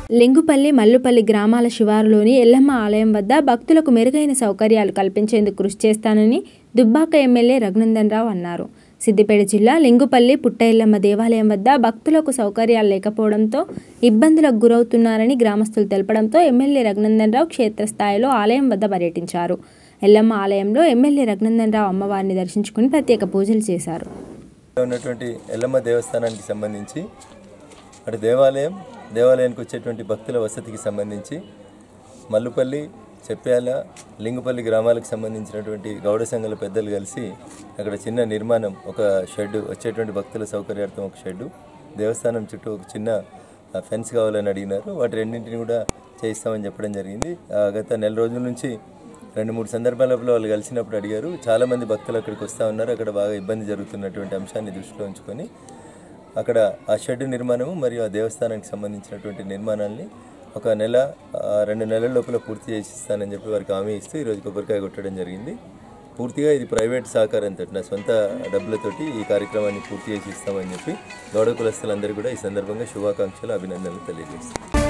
లింగుపల్లి మల్లుపల్లి గ్రామాల శివారులోని ఎల్లమ్మ ఆలయం వద్ద భక్తులకు మెరుగైన సౌకర్యాలు కల్పించేందుకు కృషి చేస్తానని దుబ్బాక ఎమ్మెల్యే రఘునందన్ రావు అన్నారు సిద్దిపేట జిల్లా లింగుపల్లి పుట్ట ఎల్లమ్మ దేవాలయం వద్ద భక్తులకు సౌకర్యాలు లేకపోవడంతో ఇబ్బందులకు గురవుతున్నారని గ్రామస్తులు తెలపడంతో ఎమ్మెల్యే రఘునందన్ రావు క్షేత్రస్థాయిలో ఆలయం వద్ద పర్యటించారు ఎల్లమ్మ ఆలయంలో ఎమ్మెల్యే రఘునందన్ రావు అమ్మవారిని దర్శించుకుని ప్రత్యేక పూజలు చేశారు ఉన్నటువంటి ఎల్లమ్మ దేవస్థానానికి సంబంధించి అటు దేవాలయం దేవాలయానికి వచ్చేటువంటి భక్తుల వసతికి సంబంధించి మల్లుపల్లి చెప్పాల లింగుపల్లి గ్రామాలకు సంబంధించినటువంటి గౌడ సంఘాల పెద్దలు కలిసి అక్కడ చిన్న నిర్మాణం ఒక షెడ్ వచ్చేటువంటి భక్తుల సౌకర్యార్థం ఒక షెడ్డు దేవస్థానం చుట్టూ ఒక చిన్న ఆ, ఫెన్స్ కావాలని అడిగినారు వాటి రెండింటిని కూడా చేయిస్తామని చెప్పడం జరిగింది ఆ, గత నెల రోజుల నుంచి రెండు మూడు సందర్భాలలో వాళ్ళు కలిసినప్పుడు అడిగారు చాలామంది భక్తులు అక్కడికి వస్తూ ఉన్నారు అక్కడ బాగా ఇబ్బంది జరుగుతున్నటువంటి అంశాన్ని దృష్టిలో ఉంచుకొని అక్కడ ఆ షెడ్ నిర్మాణము మరియు ఆ దేవస్థానానికి సంబంధించినటువంటి నిర్మాణాన్ని ఒక నెల ఆ, రెండు నెలల లోపల పూర్తి చేసి ఇస్తానని చెప్పి వారికి హామీ ఇస్తూ ఈరోజు కొబ్బరికాయ కొట్టడం జరిగింది పూర్తిగా ఇది ప్రైవేట్ సహకారంతో నా సొంత డబ్బులతోటి ఈ కార్యక్రమాన్ని పూర్తి చేసి ఇస్తామని చెప్పి గౌడ కులస్తులందరూ కూడా ఈ సందర్భంగా శుభాకాంక్షలు అభినందనలు తెలియజేస్తాను